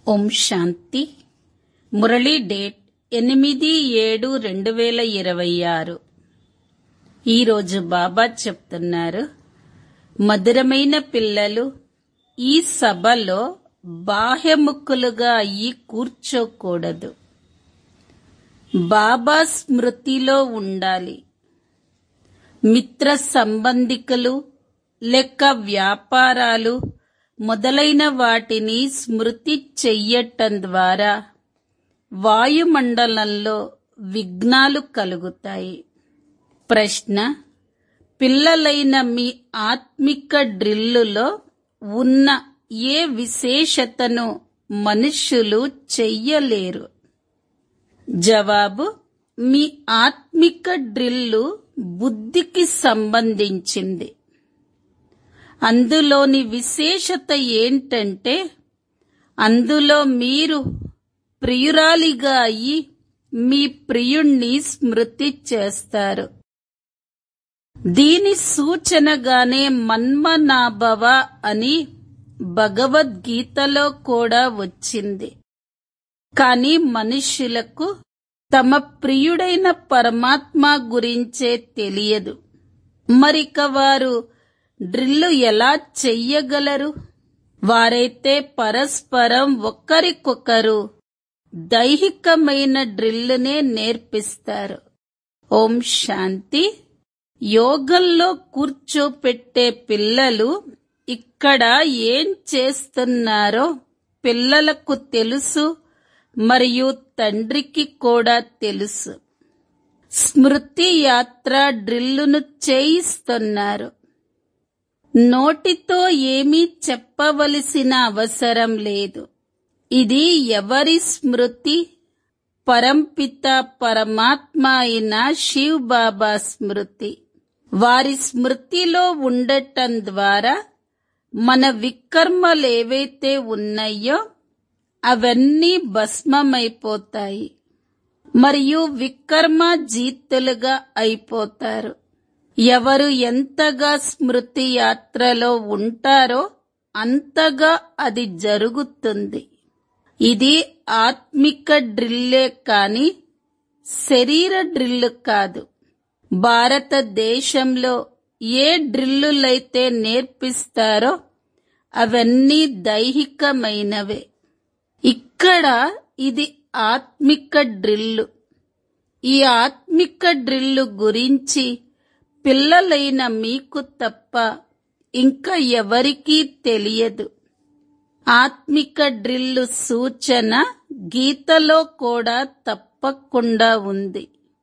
ఓం శాంతి Murali date ఎనిమిది ఏడు రెండు వేల ఇరవై ఆరు ఈరోజు బాబా చెప్తున్నారు మధురమైన పిల్లలు ఈ సభలో బాహ్యముఖులుగా అయ్యి కూర్చోకూడదు బాబా స్మృతిలో ఉండాలి మిత్ర సంబంధికులు లెక్క వ్యాపారాలు మొదలైన వాటిని స్మృతి చెయ్యటం ద్వారా వాయుమండలంలో విఘ్నాలు కలుగుతాయి ప్రశ్న పిల్లలైన మీ ఆత్మిక డ్రిల్లులో ఉన్న ఏ విశేషతను మనుష్యులు చెయ్యలేరు జవాబు మీ ఆత్మిక డ్రిల్లు బుద్ధికి సంబంధించింది అందులోని విశేషత ఏంటంటే అందులో మీరు ప్రియురాలిగా అయి మీ ప్రియుణ్ణి స్మృతి చేస్తారు దీని సూచనగానే మన్మనాభవ అని భగవద్గీతలో కూడా వచ్చింది కాని మనుష్యులకు తమ ప్రియుడైన పరమాత్మ గురించే తెలియదు మరిక వారు డ్రిల్లు ఎలా చెయ్యగలరు వారైతే పరస్పరం ఒకరికొకరు దైహికమైన డ్రిల్లునే నేర్పిస్తారు ఓం శాంతి యోగంలో కూర్చోపెట్టే పిల్లలు ఇక్కడ ఏం చేస్తున్నారో పిల్లలకు తెలుసు మరియు తండ్రికి కూడా తెలుసు స్మృతి యాత్ర డ్రిల్లును చేయిస్తున్నారు నోటితో ఏమీ చెప్పవలసిన అవసరం లేదు ఇది ఎవరి స్మృతి పరంపిత పరమాత్మ అయిన శివ్ బాబా స్మృతి వారి స్మృతిలో ఉండటం ద్వారా మన వికర్మలేవైతే ఉన్నాయో అవన్నీ భస్మమైపోతాయి మరియు వికర్మ జీతులుగా అయిపోతారు ఎవరు ఎంతగా స్మృతి యాత్రలో ఉంటారో అంతగా అది జరుగుతుంది ఇది ఆత్మిక డ్రిల్లే కాని శరీర డ్రిల్లు కాదు భారతదేశంలో ఏ డ్రిల్లులైతే నేర్పిస్తారో అవన్నీ దైహికమైనవే ఇక్కడ ఇది ఆత్మిక డ్రిల్లు ఈ ఆత్మిక డ్రిల్లు గురించి పిల్లలైన మీకు తప్ప ఇంకా ఎవరికీ తెలియదు ఆత్మిక డ్రిల్లు సూచన గీతలో కూడా తప్పకుండా ఉంది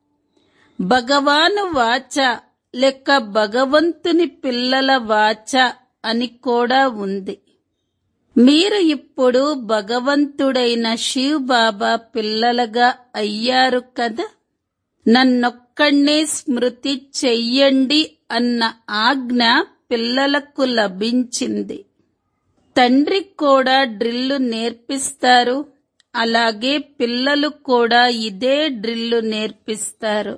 భగవాను వాచ లెక్క భగవంతుని పిల్లల వాచ అని కూడా ఉంది మీరు ఇప్పుడు భగవంతుడైన శివ్ బాబా పిల్లలుగా అయ్యారు కదా నన్నొక్కడే స్మృతి చెయ్యండి అన్న ఆజ్ఞ పిల్లలకు లభించింది తండ్రి కూడా డ్రిల్లు నేర్పిస్తారు అలాగే పిల్లలు కూడా ఇదే డ్రిల్లు నేర్పిస్తారు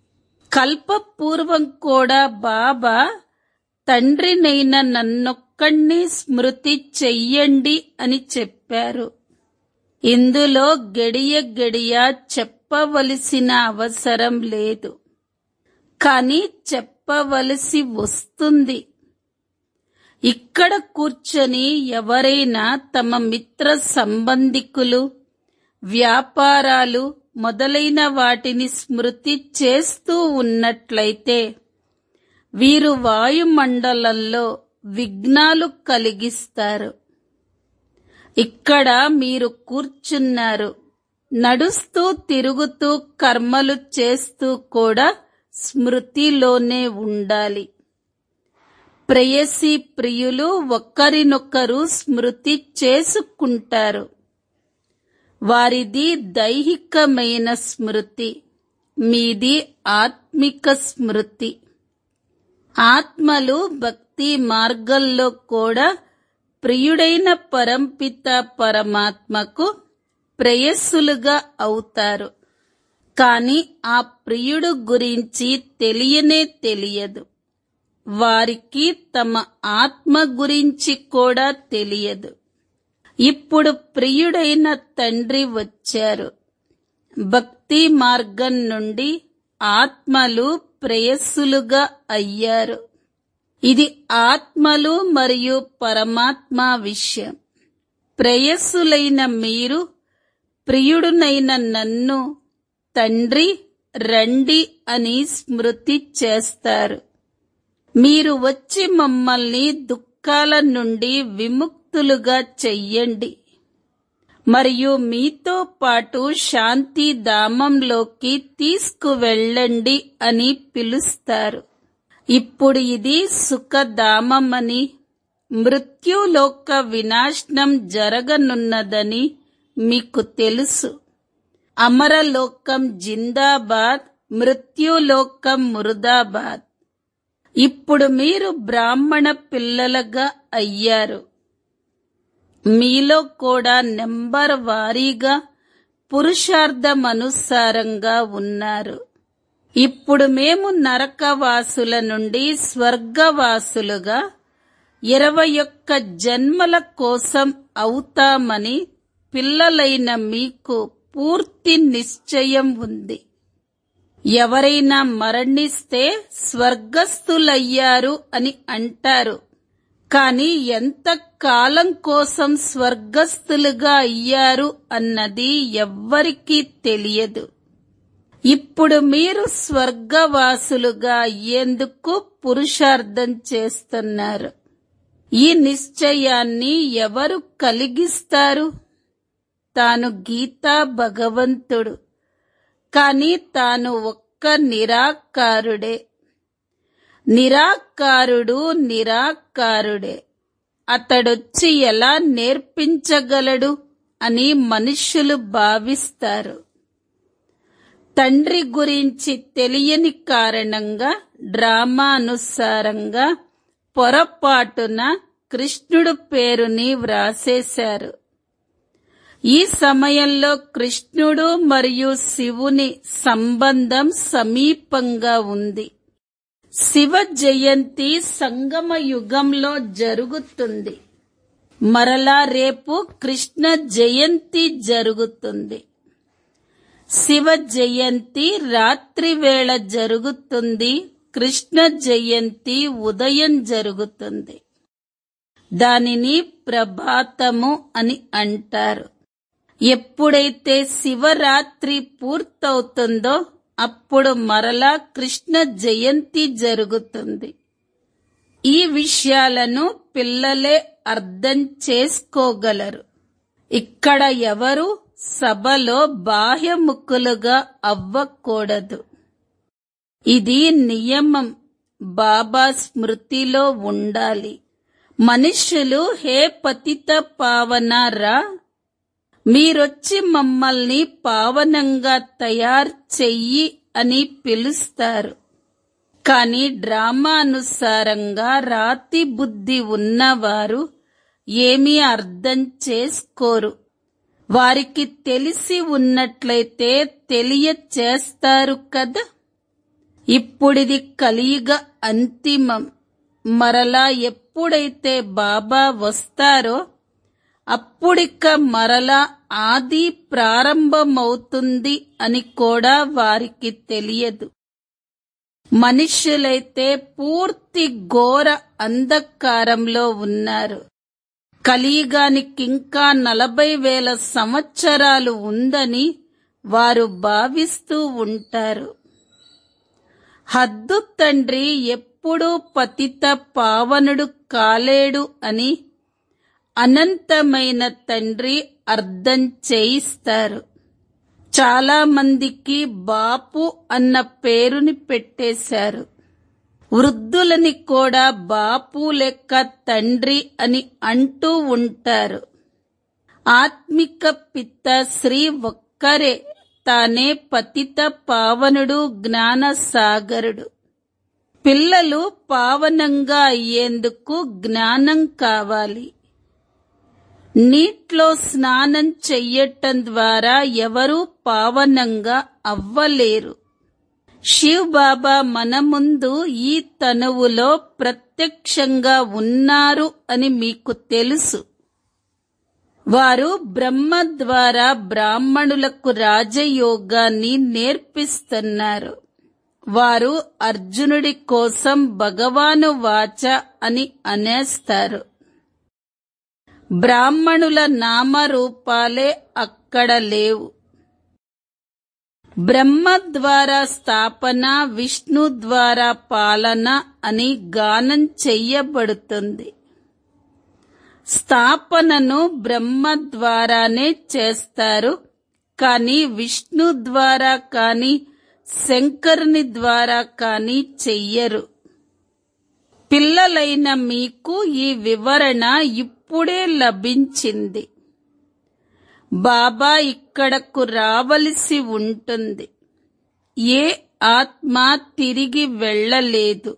కల్పపూర్వం కూడా బాబా తండ్రినైన నన్నొక్కడిని స్మృతి చెయ్యండి అని చెప్పారు ఇందులో గడియ గడియ చెప్పవలసిన అవసరం లేదు కానీ చెప్పవలసి వస్తుంది ఇక్కడ కూర్చొని ఎవరైనా తమ మిత్ర సంబంధికులు వ్యాపారాలు మొదలైన వాటిని స్మృతి చేస్తూ ఉన్నట్లయితే వీరు వాయుమండలంలో విఘ్నాలు కలిగిస్తారు ఇక్కడ మీరు కూర్చున్నారు నడుస్తూ తిరుగుతూ కర్మలు చేస్తూ కూడా స్మృతిలోనే ఉండాలి ప్రేయసి ప్రియులు ఒకరినొకరు స్మృతి చేసుకుంటారు వారిది దైహికమైన స్మృతి మీది ఆత్మిక స్మృతి ఆత్మలు భక్తి మార్గంలో కూడా ప్రియుడైన పరంపిత పరమాత్మకు ప్రేయస్సులుగా అవుతారు కాని ఆ ప్రియుడు గురించి తెలియనే తెలియదు వారికి తమ ఆత్మ గురించి కూడా తెలియదు ఇప్పుడు ప్రియుడైన తండ్రి వచ్చారు భక్తి మార్గం నుండి ఆత్మలు ప్రేయస్సులుగా అయ్యారు ఇది ఆత్మలు మరియు పరమాత్మ విషయం ప్రేయస్సులైన మీరు ప్రియుడునైన నన్ను తండ్రి రండి అని స్మృతి చేస్తారు మీరు వచ్చి మమ్మల్ని దుఃఖాల నుండి విముక్తులుగా చెయ్యండి మరియు మీతో పాటు శాంతి ధామంలోకి తీసుకువెళ్ళండి అని పిలుస్తారు ఇప్పుడు ఇది సుఖధామమని మృత్యులోక వినాశనం జరగనున్నదని మీకు తెలుసు అమరలోకం జిందాబాద్ మృత్యులోకం మురుదాబాద్ ఇప్పుడు మీరు బ్రాహ్మణ పిల్లలుగా అయ్యారు మీలో కూడా నెంబర్ వారీగా పురుషార్థమనుసారంగా ఉన్నారు ఇప్పుడు మేము నరకవాసుల నుండి స్వర్గవాసులుగా ఇరవై ఒక్క జన్మల కోసం అవుతామని పిల్లలైన మీకు పూర్తి నిశ్చయం ఉంది ఎవరైనా మరణిస్తే స్వర్గస్థులయ్యారు అని అంటారు కాని ఎంత కాలం కోసం స్వర్గస్థులుగా అయ్యారు అన్నది ఎవ్వరికీ తెలియదు ఇప్పుడు మీరు స్వర్గవాసులుగా అయ్యేందుకు పురుషార్థం చేస్తున్నారు ఈ నిశ్చయాన్ని ఎవరు కలిగిస్తారు తాను గీతా భగవంతుడు కాని తాను ఒక్క నిరాకారుడే నిరాకారుడు నిరాకారుడే అతడొచ్చి ఎలా నేర్పించగలడు అని మనుష్యులు భావిస్తారు తండ్రి గురించి తెలియని కారణంగా డ్రామానుసారంగా పొరపాటున కృష్ణుడు పేరుని వ్రాసేశారు ఈ సమయంలో కృష్ణుడు మరియు శివుని సంబంధం సమీపంగా ఉంది శివ జయంతి సంగమ యుగంలో జరుగుతుంది మరలా రేపు కృష్ణ జయంతి జరుగుతుంది శివ జయంతి రాత్రి వేళ జరుగుతుంది కృష్ణ జయంతి ఉదయం జరుగుతుంది దానిని ప్రభాతము అని అంటారు ఎప్పుడైతే శివరాత్రి పూర్తవుతుందో అప్పుడు మరలా కృష్ణ జయంతి జరుగుతుంది ఈ విషయాలను పిల్లలే అర్థం చేసుకోగలరు ఇక్కడ ఎవరు సభలో బాహ్యముఖులుగా అవ్వకూడదు ఇది నియమం బాబా స్మృతిలో ఉండాలి మనుష్యులు హే పతిత పావనారా మీరొచ్చి మమ్మల్ని పావనంగా తయారు చెయ్యి అని పిలుస్తారు కాని డ్రామానుసారంగా రాతి బుద్ధి ఉన్నవారు ఏమీ అర్థం చేసుకోరు వారికి తెలిసి ఉన్నట్లయితే తెలియచేస్తారు కదా ఇప్పుడిది కలియుగ అంతిమం మరలా ఎప్పుడైతే బాబా వస్తారో అప్పుడిక మరలా ఆది ప్రారంభమవుతుంది అని కూడా వారికి తెలియదు మనుష్యులైతే పూర్తి ఘోర అంధకారంలో ఉన్నారు కలియుగానికింకా నలభై వేల సంవత్సరాలు ఉందని వారు భావిస్తూ ఉంటారు హద్దు తండ్రి ఎప్పుడూ పతిత పావనుడు కాలేడు అని అనంతమైన తండ్రి అర్థం చేయిస్తారు చాలా మందికి బాపు అన్న పేరుని పెట్టేశారు వృద్ధులని కూడా బాపు లెక్క తండ్రి అని అంటూ ఉంటారు ఆత్మిక పిత్త శ్రీ ఒక్కరే తానే పతిత పావనుడు జ్ఞాన సాగరుడు పిల్లలు పావనంగా అయ్యేందుకు జ్ఞానం కావాలి నీట్లో స్నానం చెయ్యటం ద్వారా ఎవరూ పావనంగా అవ్వలేరు శివ్ బాబా మన ముందు ఈ తనువులో ప్రత్యక్షంగా ఉన్నారు అని మీకు తెలుసు వారు బ్రహ్మ ద్వారా బ్రాహ్మణులకు రాజయోగాన్ని నేర్పిస్తున్నారు వారు అర్జునుడి కోసం భగవాను వాచ అని అనేస్తారు బ్రాహ్మణుల నామరూపాలే అక్కడ లేవు బ్రహ్మ ద్వారా స్థాపన విష్ణు ద్వారా పాలన అని గానం చెయ్యబడుతుంది స్థాపనను బ్రహ్మ ద్వారానే చేస్తారు కానీ విష్ణు ద్వారా కానీ శంకరుని ద్వారా కానీ చెయ్యరు పిల్లలైన మీకు ఈ వివరణ ఇప్పుడే లభించింది బాబా ఇక్కడకు రావలసి ఉంటుంది ఏ ఆత్మ తిరిగి వెళ్ళలేదు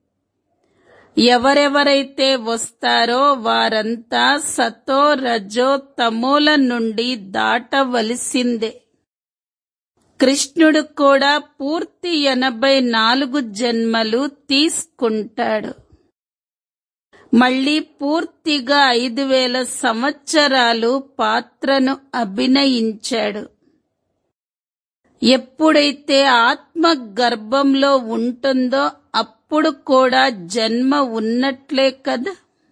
ఎవరెవరైతే వస్తారో వారంతా సతో రజో తమోల నుండి దాటవలసిందే కృష్ణుడు కూడా పూర్తి ఎనభై నాలుగు జన్మలు తీసుకుంటాడు మళ్ళీ పూర్తిగా ఐదు వేల సంవత్సరాలు పాత్రను అభినయించాడు ఎప్పుడైతే ఆత్మ గర్భంలో ఉంటుందో అప్పుడు కూడా జన్మ ఉన్నట్లే కదా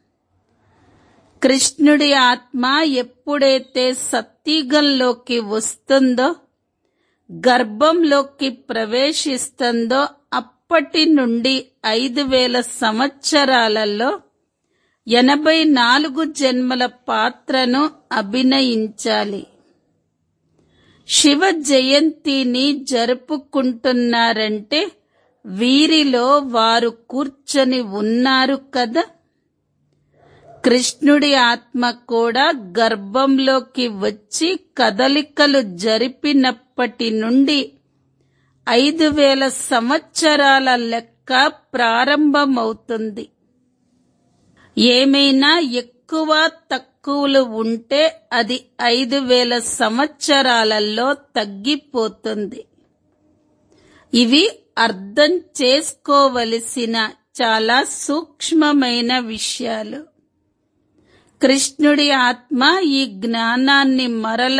కృష్ణుడి ఆత్మ ఎప్పుడైతే సత్యుగంలోకి వస్తుందో గర్భంలోకి ప్రవేశిస్తుందో అప్పటి నుండి ఐదు వేల సంవత్సరాలలో ఎనభై నాలుగు జన్మల పాత్రను అభినయించాలి శివ జయంతిని జరుపుకుంటున్నారంటే వీరిలో వారు కూర్చొని ఉన్నారు కదా కృష్ణుడి ఆత్మ కూడా గర్భంలోకి వచ్చి కదలికలు జరిపినప్పటి నుండి ఐదు వేల సంవత్సరాల లెక్క ప్రారంభమవుతుంది ఏమైనా ఎక్కువ తక్కువలు ఉంటే అది ఐదు వేల సంవత్సరాలలో తగ్గిపోతుంది ఇవి అర్థం చేసుకోవలసిన చాలా సూక్ష్మమైన విషయాలు కృష్ణుడి ఆత్మ ఈ జ్ఞానాన్ని మరల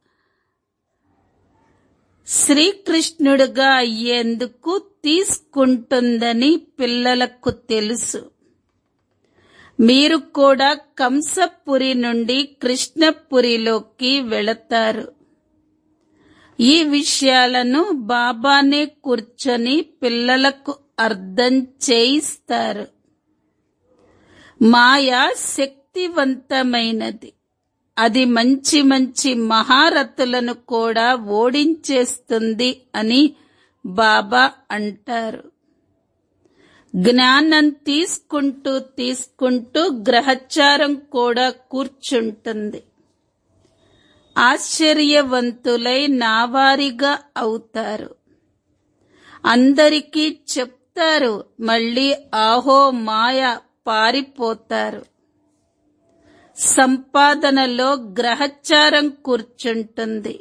శ్రీకృష్ణుడుగా అయ్యేందుకు తీసుకుంటుందని పిల్లలకు తెలుసు మీరు కూడా కంసపురి నుండి కృష్ణపురిలోకి వెళతారు ఈ విషయాలను బాబానే కూర్చొని పిల్లలకు అర్థం చేయిస్తారు మాయ శక్తివంతమైనది అది మంచి మంచి మహారథులను కూడా ఓడించేస్తుంది అని బాబా అంటారు జ్ఞానం తీసుకుంటూ తీసుకుంటూ గ్రహచారం కూడా కూర్చుంటుంది ఆశ్చర్యవంతులై నావారిగా అవుతారు అందరికీ చెప్తారు మళ్ళీ ఆహో మాయ పారిపోతారు సంపాదనలో గ్రహచారం కూర్చుంటుంది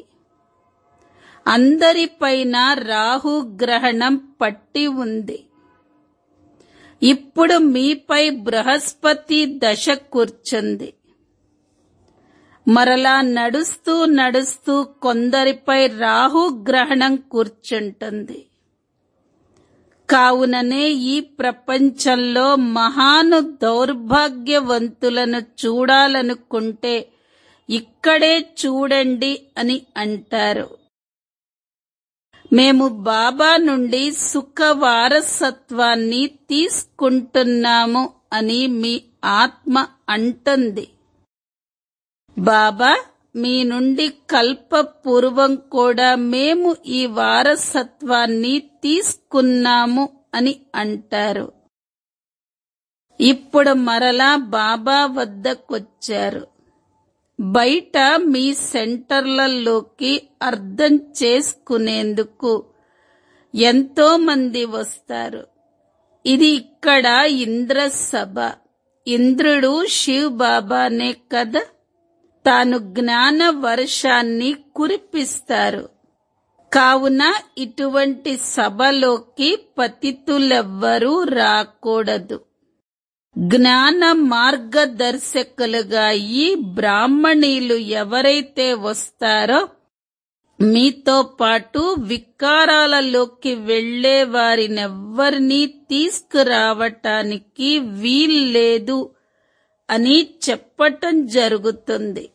అందరిపైన రాహు గ్రహణం పట్టి ఉంది ఇప్పుడు మీపై బృహస్పతి దశ కూర్చుంది మరలా నడుస్తూ నడుస్తూ కొందరిపై రాహు గ్రహణం కూర్చుంటుంది కావుననే ఈ ప్రపంచంలో మహాను దౌర్భాగ్యవంతులను చూడాలనుకుంటే ఇక్కడే చూడండి అని అంటారు మేము బాబా నుండి సుఖ వారసత్వాన్ని తీసుకుంటున్నాము అని మీ ఆత్మ అంటుంది బాబా మీ నుండి కల్పపూర్వం కూడా మేము ఈ వారసత్వాన్ని తీసుకున్నాము అని అంటారు ఇప్పుడు మరలా బాబా వద్దకొచ్చారు బయట మీ సెంటర్లలోకి అర్థం చేసుకునేందుకు ఎంతో మంది వస్తారు ఇది ఇక్కడ ఇంద్ర సభ ఇంద్రుడు శివ్ బాబానే కదా తాను జ్ఞాన వర్షాన్ని కురిపిస్తారు కావున ఇటువంటి సభలోకి పతితులెవ్వరూ రాకూడదు జ్ఞాన మార్గదర్శకులుగా ఈ బ్రాహ్మణీలు ఎవరైతే వస్తారో మీతో పాటు వికారాలలోకి వెళ్లే వారినెవ్వరినీ తీసుకురావటానికి వీల్లేదు అని చెప్పటం జరుగుతుంది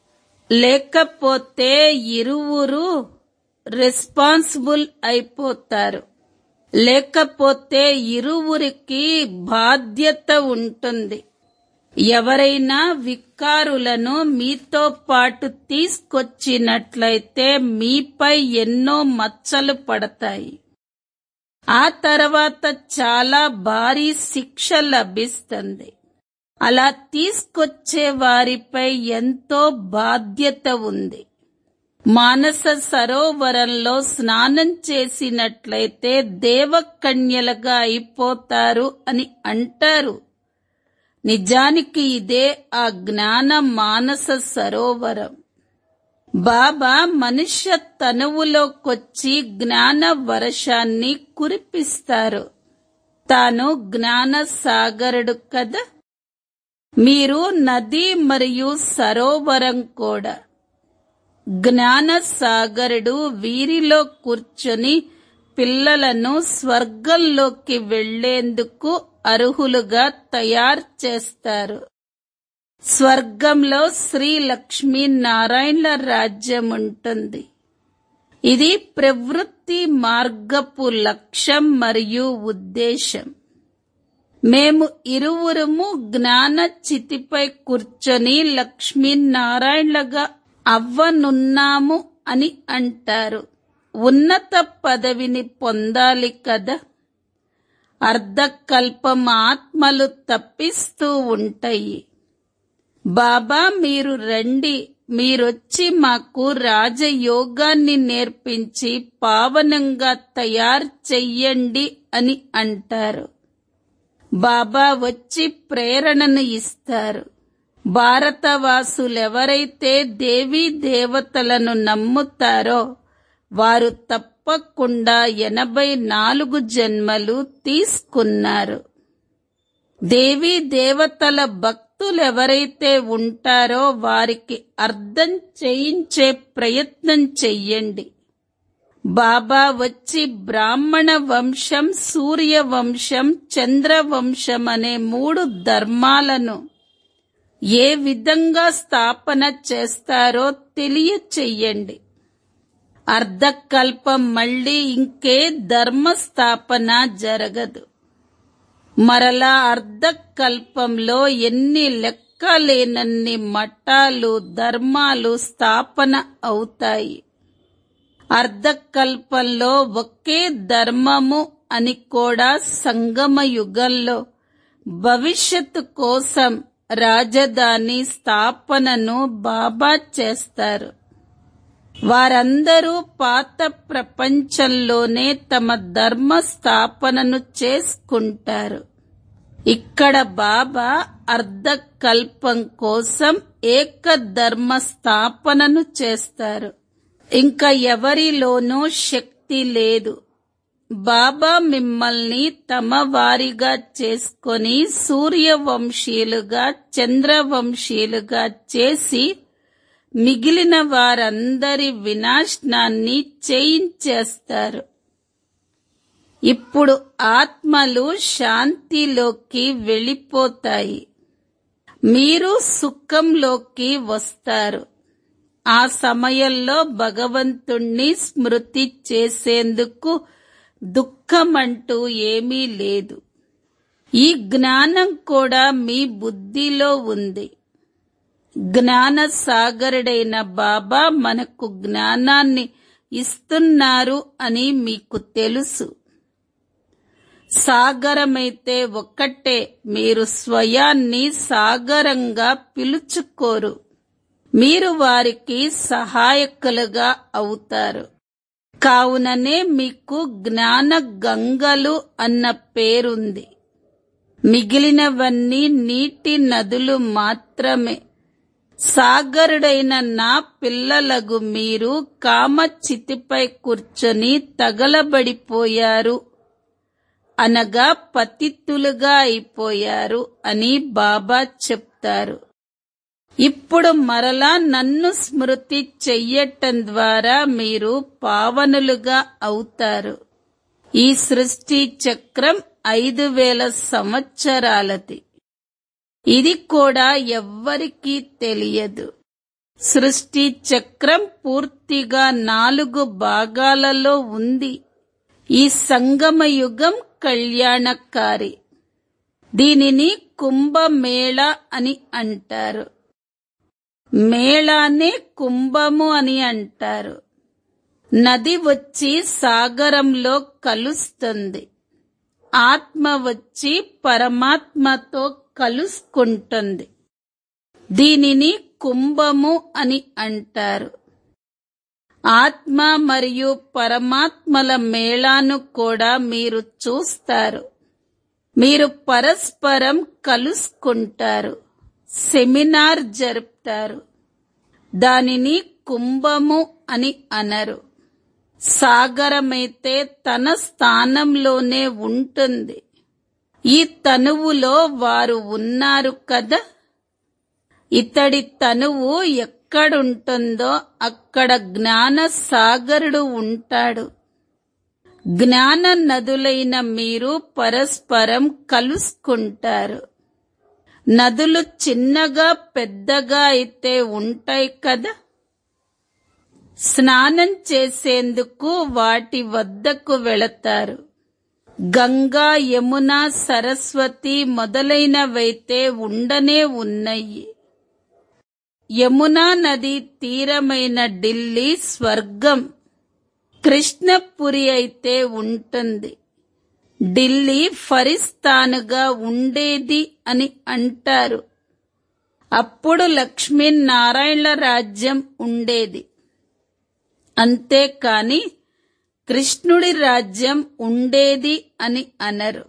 లేకపోతే ఇరువురు రెస్పాన్సిబుల్ అయిపోతారు లేకపోతే ఇరువురికి బాధ్యత ఉంటుంది ఎవరైనా వికారులను మీతో పాటు తీసుకొచ్చినట్లయితే మీపై ఎన్నో మచ్చలు పడతాయి ఆ తర్వాత చాలా భారీ శిక్ష లభిస్తుంది అలా తీసుకొచ్చే వారిపై ఎంతో బాధ్యత ఉంది మానస సరోవరంలో స్నానం చేసినట్లయితే దేవకన్యలుగా అయిపోతారు అని అంటారు నిజానికి ఇదే ఆ జ్ఞాన మానస సరోవరం బాబా మనుష్య తనువులోకొచ్చి జ్ఞాన వర్షాన్ని కురిపిస్తారు తాను జ్ఞాన సాగరుడు కదా మీరు నది మరియు సరోవరం కూడా జ్ఞాన సాగరుడు వీరిలో కూర్చొని పిల్లలను స్వర్గంలోకి వెళ్లేందుకు అర్హులుగా తయారు చేస్తారు స్వర్గంలో శ్రీ లక్ష్మీ నారాయణల రాజ్యం ఉంటుంది ఇది ప్రవృత్తి మార్గపు లక్ష్యం మరియు ఉద్దేశం మేము ఇరువురము జ్ఞాన చితిపై కూర్చొని లక్ష్మీనారాయణలుగా అవ్వనున్నాము అని అంటారు ఉన్నత పదవిని పొందాలి కదా అర్ధకల్పం ఆత్మలు తప్పిస్తూ ఉంటాయి బాబా మీరు రండి మీరొచ్చి మాకు రాజయోగాన్ని నేర్పించి పావనంగా తయారు చెయ్యండి అని అంటారు బాబా వచ్చి ప్రేరణను ఇస్తారు భారతవాసులెవరైతే దేవీ దేవతలను నమ్ముతారో వారు తప్పకుండా ఎనభై నాలుగు జన్మలు తీసుకున్నారు దేవీ దేవతల భక్తులెవరైతే ఉంటారో వారికి అర్థం చేయించే ప్రయత్నం చెయ్యండి బాబా వచ్చి బ్రాహ్మణ వంశం సూర్య వంశం చంద్ర వంశం అనే మూడు ధర్మాలను ఏ విధంగా స్థాపన చేస్తారో తెలియచెయ్యండి అర్ధకల్పం మళ్ళీ ఇంకే ధర్మ స్థాపన జరగదు మరలా అర్ధకల్పంలో ఎన్ని లెక్కలేనన్ని మఠాలు ధర్మాలు స్థాపన అవుతాయి అర్ధకల్పంలో ఒకే ధర్మము అని కూడా సంగమ యుగంలో భవిష్యత్తు కోసం రాజధాని స్థాపనను బాబా చేస్తారు వారందరూ పాత ప్రపంచంలోనే తమ ధర్మ స్థాపనను చేసుకుంటారు ఇక్కడ బాబా అర్ధకల్పం కోసం ఏక ధర్మ స్థాపనను చేస్తారు ఇంకా ఎవరిలోనూ శక్తి లేదు బాబా మిమ్మల్ని తమ వారిగా చేసుకొని సూర్యవంశీయులుగా చంద్రవంశీయులుగా చేసి మిగిలిన వారందరి వినాశనాన్ని చేయించేస్తారు ఇప్పుడు ఆత్మలు శాంతిలోకి వెళ్ళిపోతాయి మీరు సుఖంలోకి వస్తారు ఆ సమయంలో భగవంతుణ్ణి స్మృతి చేసేందుకు దుఃఖమంటూ ఏమీ లేదు ఈ జ్ఞానం కూడా మీ బుద్ధిలో ఉంది జ్ఞాన సాగరుడైన బాబా మనకు జ్ఞానాన్ని ఇస్తున్నారు అని మీకు తెలుసు సాగరమైతే ఒక్కటే మీరు స్వయాన్ని సాగరంగా పిలుచుకోరు మీరు వారికి సహాయకులుగా అవుతారు కావుననే మీకు జ్ఞాన గంగలు అన్న పేరుంది మిగిలినవన్నీ నీటి నదులు మాత్రమే సాగరుడైన నా పిల్లలగు మీరు కామచితిపై కూర్చొని తగలబడిపోయారు అనగా పతిత్తులుగా అయిపోయారు అని బాబా చెప్తారు ఇప్పుడు మరలా నన్ను స్మృతి చెయ్యటం ద్వారా మీరు పావనులుగా అవుతారు ఈ సృష్టి చక్రం ఐదు వేల సంవత్సరాలది ఇది కూడా ఎవ్వరికీ తెలియదు సృష్టి చక్రం పూర్తిగా నాలుగు భాగాలలో ఉంది ఈ సంగమయుగం కళ్యాణకారి దీనిని కుంభమేళ అని అంటారు మేళానే కుంభము అని అంటారు నది వచ్చి సాగరంలో కలుస్తుంది ఆత్మ వచ్చి పరమాత్మతో కలుసుకుంటుంది దీనిని కుంభము అని అంటారు ఆత్మ మరియు పరమాత్మల మేళాను కూడా మీరు చూస్తారు మీరు పరస్పరం కలుసుకుంటారు సెమినార్ జరుపుతారు దానిని కుంభము అని అనరు సాగరమైతే తన స్థానంలోనే ఉంటుంది ఈ తనువులో వారు ఉన్నారు కదా ఇతడి తనువు ఎక్కడుంటుందో అక్కడ జ్ఞాన సాగరుడు ఉంటాడు జ్ఞాన నదులైన మీరు పరస్పరం కలుసుకుంటారు నదులు చిన్నగా పెద్దగా అయితే ఉంటాయి కదా స్నానం చేసేందుకు వాటి వద్దకు వెళతారు గంగా యమున సరస్వతి మొదలైనవైతే ఉండనే ఉన్నాయి యమునా నది తీరమైన ఢిల్లీ స్వర్గం కృష్ణపురి అయితే ఉంటుంది ఢిల్లీ ఫరిస్తానుగా ఉండేది అని అంటారు అప్పుడు లక్ష్మీనారాయణల రాజ్యం ఉండేది అంతేకాని కృష్ణుడి రాజ్యం ఉండేది అని అనరు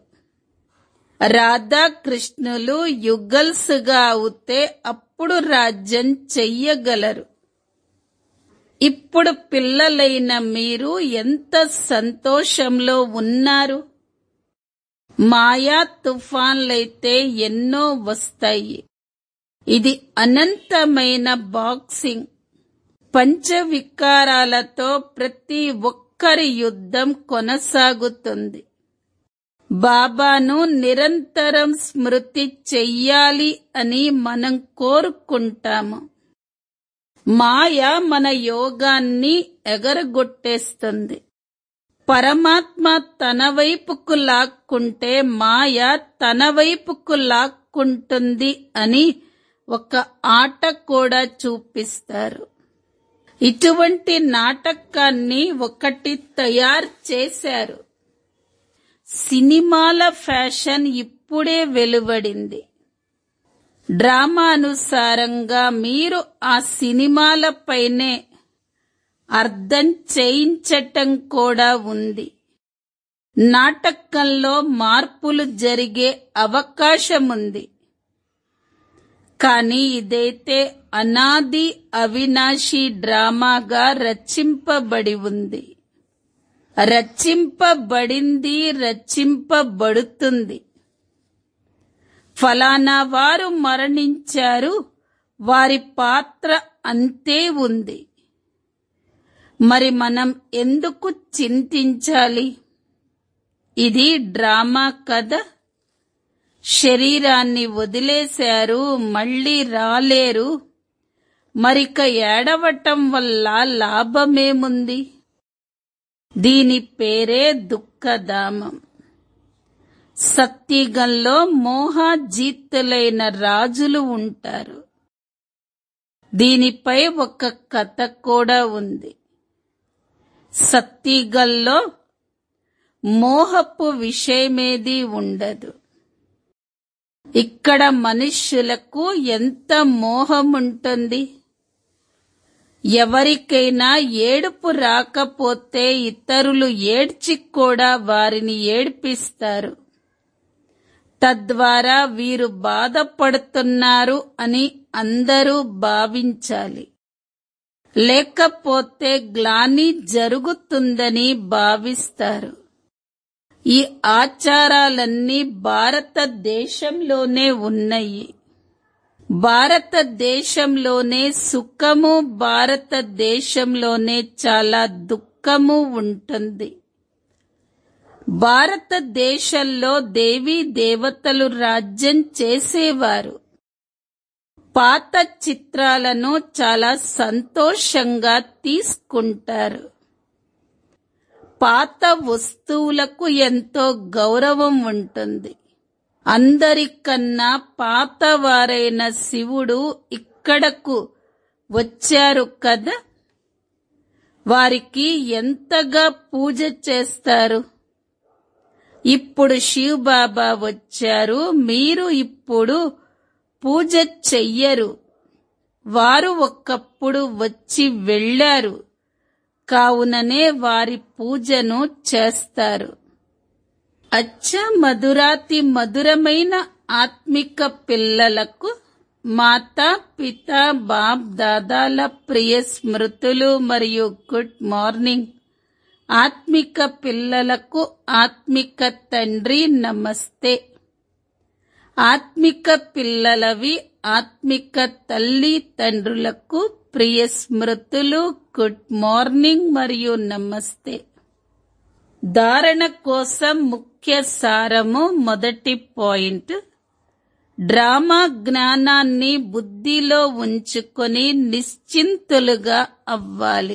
రాధాకృష్ణులు యుగల్స్గా అవుతే అప్పుడు రాజ్యం చెయ్యగలరు ఇప్పుడు పిల్లలైన మీరు ఎంత సంతోషంలో ఉన్నారు మాయా తుఫాన్లైతే ఎన్నో వస్తాయి ఇది అనంతమైన బాక్సింగ్ పంచవికారాలతో ప్రతి ఒక్కరి యుద్ధం కొనసాగుతుంది బాబాను నిరంతరం స్మృతి చెయ్యాలి అని మనం కోరుకుంటాము మాయ మన యోగాన్ని ఎగరగొట్టేస్తుంది పరమాత్మ తన వైపుకు లాక్కుంటే మాయ తన వైపుకు లాక్కుంటుంది అని ఒక ఆట కూడా చూపిస్తారు ఇటువంటి నాటకాన్ని ఒకటి తయారు చేశారు సినిమాల ఫ్యాషన్ ఇప్పుడే వెలువడింది డ్రామానుసారంగా మీరు ఆ సినిమాలపైనే అర్థం చేయించటం కూడా ఉంది నాటకంలో మార్పులు జరిగే అవకాశముంది కానీ ఇదైతే అనాది అవినాశి డ్రామాగా రచింపబడి ఉంది రచింపబడింది రచింపబడుతుంది ఫలానా వారు మరణించారు వారి పాత్ర అంతే ఉంది మరి మనం ఎందుకు చింతించాలి ఇది డ్రామా కథ శరీరాన్ని వదిలేశారు మళ్ళీ రాలేరు మరిక ఏడవటం వల్ల లాభమేముంది దీని పేరే దుఃఖధామం సత్యగంలో మోహాజీతులైన రాజులు ఉంటారు దీనిపై ఒక కథ కూడా ఉంది సత్తిగల్లో మోహపు విషయమేది ఉండదు ఇక్కడ మనుష్యులకు ఎంత మోహముంటుంది ఎవరికైనా ఏడుపు రాకపోతే ఇతరులు ఏడ్చి కూడా వారిని ఏడ్పిస్తారు తద్వారా వీరు బాధపడుతున్నారు అని అందరూ భావించాలి లేకపోతే గ్లాని జరుగుతుందని భావిస్తారు ఈ ఆచారాలన్నీ భారతదేశంలోనే ఉన్నాయి భారతదేశంలోనే సుఖము భారతదేశంలోనే చాలా దుఃఖము ఉంటుంది భారతదేశంలో దేవీ దేవతలు రాజ్యం చేసేవారు పాత చిత్రాలను చాలా సంతోషంగా తీసుకుంటారు పాత వస్తువులకు ఎంతో గౌరవం ఉంటుంది అందరికన్నా పాతవారైన శివుడు ఇక్కడకు వచ్చారు కదా వారికి ఎంతగా పూజ చేస్తారు ఇప్పుడు శివ్ బాబా వచ్చారు మీరు ఇప్పుడు పూజ చెయ్యరు వారు ఒకప్పుడు వచ్చి వెళ్ళారు కావుననే వారి పూజను చేస్తారు అచ్చ మధురాతి మధురమైన ఆత్మిక పిల్లలకు మాతా పిత బాప్ దాదాల ప్రియ స్మృతులు మరియు గుడ్ మార్నింగ్ ఆత్మిక పిల్లలకు ఆత్మిక తండ్రి నమస్తే ఆత్మిక పిల్లలవి ఆత్మిక తల్లి తండ్రులకు ప్రియ స్మృతులు గుడ్ మార్నింగ్ మరియు నమస్తే ధారణ కోసం ముఖ్య సారము మొదటి పాయింట్ డ్రామా జ్ఞానాన్ని బుద్ధిలో ఉంచుకొని నిశ్చింతులుగా అవ్వాలి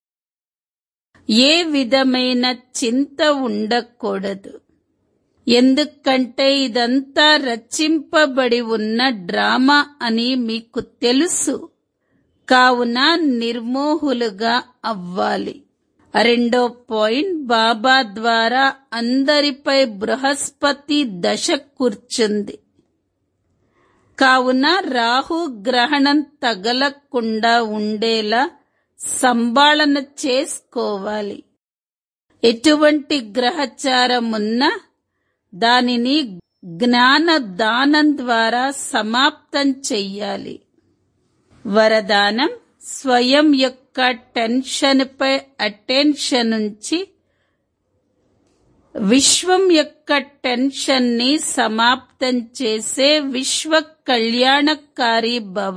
ఏ విధమైన చింత ఉండకూడదు ఎందుకంటే ఇదంతా రచింపబడి ఉన్న డ్రామా అని మీకు తెలుసు కావున నిర్మోహులుగా అవ్వాలి రెండో పాయింట్ బాబా ద్వారా అందరిపై బృహస్పతి దశ కూర్చుంది కావున రాహు గ్రహణం తగలకుండా ఉండేలా సంభాళన చేసుకోవాలి ఎటువంటి గ్రహచారం ఉన్నా దానిని జ్ఞాన దానం ద్వారా సమాప్తం చెయ్యాలి వరదానం స్వయం యొక్క టెన్షన్పై అటెన్షన్ ఉంచి విశ్వం యొక్క టెన్షన్ ని సమాప్తం చేసే విశ్వ కళ్యాణకారి భవ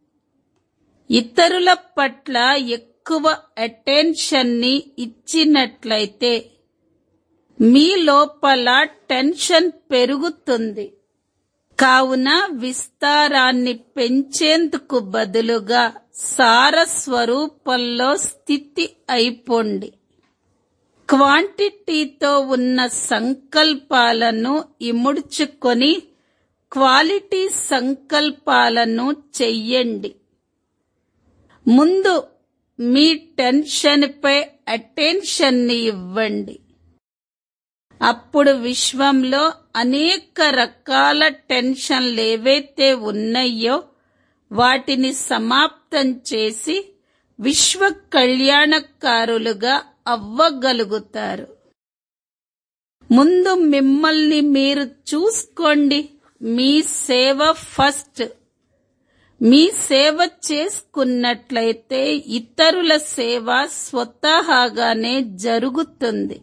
ఇతరుల పట్ల ఎక్కువ అటెన్షన్ ని ఇచ్చినట్లయితే మీ లోపల టెన్షన్ పెరుగుతుంది కావున విస్తారాన్ని పెంచేందుకు బదులుగా సార స్వరూపంలో స్థితి అయిపోండి క్వాంటిటీతో ఉన్న సంకల్పాలను ఇముడ్చుకొని క్వాలిటీ సంకల్పాలను చెయ్యండి ముందు మీ టెన్షన్పై అటెన్షన్ని ఇవ్వండి అప్పుడు విశ్వంలో అనేక రకాల టెన్షన్లు ఏవైతే ఉన్నాయో వాటిని సమాప్తం చేసి విశ్వ కళ్యాణకారులుగా అవ్వగలుగుతారు ముందు మిమ్మల్ని మీరు చూసుకోండి మీ సేవ ఫస్ట్ మీ సేవ చేసుకున్నట్లయితే ఇతరుల సేవ స్వతహాగానే జరుగుతుంది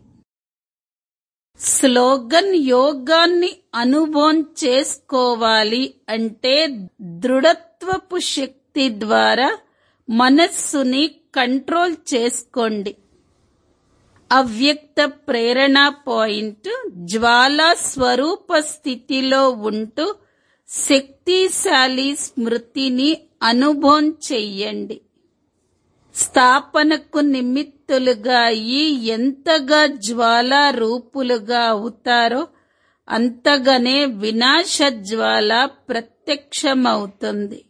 స్లోగన్ యోగాన్ని అనుభవం చేసుకోవాలి అంటే దృఢత్వపు శక్తి ద్వారా మనస్సుని కంట్రోల్ చేసుకోండి అవ్యక్త ప్రేరణ పాయింట్ జ్వాలా స్వరూప స్థితిలో ఉంటూ శక్తిశాలి స్మృతిని అనుభవం చెయ్యండి స్థాపనకు నిమిత్తులుగా అయి ఎంతగా జ్వాల రూపులుగా అవుతారో అంతగానే వినాశ జ్వాల ప్రత్యక్షమవుతుంది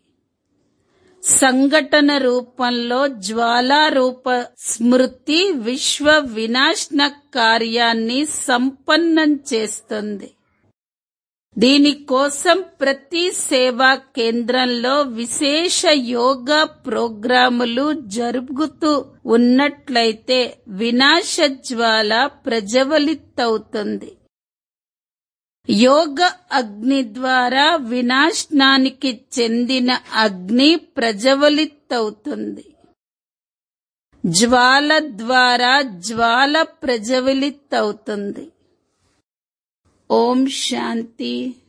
సంఘటన రూపంలో జ్వాలారూప స్మృతి విశ్వ వినాశన కార్యాన్ని సంపన్నం చేస్తుంది దీనికోసం ప్రతి సేవా కేంద్రంలో విశేష యోగా ప్రోగ్రాములు జరుగుతూ ఉన్నట్లయితే వినాశ జ్వాల ప్రజ్వలితవుతుంది యోగ అగ్ని ద్వారా వినాశనానికి చెందిన అగ్ని ప్రజ్వలితవుతుంది జ్వాల ద్వారా జ్వాల ప్రజ్వలితవుతుంది ఓం శాంతి